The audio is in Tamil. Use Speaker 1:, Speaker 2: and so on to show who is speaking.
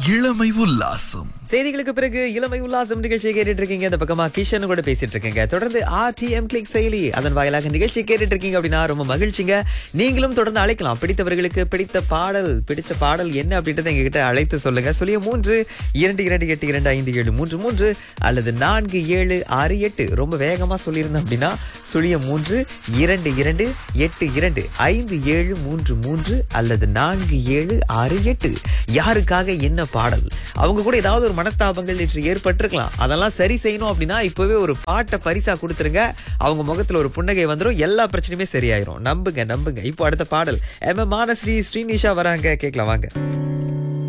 Speaker 1: இளமை உல்லாசம்
Speaker 2: செய்திகளுக்கு பிறகு இளமை உல்லாசம் நிகழ்ச்சியை கேட்டுட்டு இருக்கீங்க இந்த பக்கமா கிஷன் கூட பேசிட்டு இருக்கீங்க தொடர்ந்து ஆர்டிஎம் கிளிக் செயலி அதன் வாயிலாக நிகழ்ச்சி கேட்டுட்டு இருக்கீங்க அப்படின்னா ரொம்ப மகிழ்ச்சிங்க நீங்களும் தொடர்ந்து அழைக்கலாம் பிடித்தவர்களுக்கு பிடித்த பாடல் பிடிச்ச பாடல் என்ன அப்படின்றத எங்ககிட்ட அழைத்து சொல்லுங்க சொல்லிய மூன்று இரண்டு இரண்டு எட்டு இரண்டு ஐந்து ஏழு மூன்று மூன்று அல்லது நான்கு ஏழு ஆறு எட்டு ரொம்ப வேகமா சொல்லியிருந்தோம் அப்படின்னா சுழிய மூன்று இரண்டு இரண்டு எட்டு இரண்டு ஐந்து ஏழு மூன்று மூன்று அல்லது நான்கு ஏழு ஆறு எட்டு யாருக்காக என்ன பாடல் அவங்க கூட ஏதாவது ஒரு மனஸ்தாபங்கள் நேற்று ஏற்பட்டிருக்கலாம் அதெல்லாம் சரி செய்யணும் அப்படின்னா இப்பவே ஒரு பாட்டை பரிசா கொடுத்துருங்க அவங்க முகத்துல ஒரு புன்னகை வந்துரும் எல்லா பிரச்சனையுமே சரியாயிரும் நம்புங்க நம்புங்க இப்போ அடுத்த பாடல் எம் எம் மானஸ்ரீ ஸ்ரீனிஷா வராங்க கேட்கலாம் வாங்க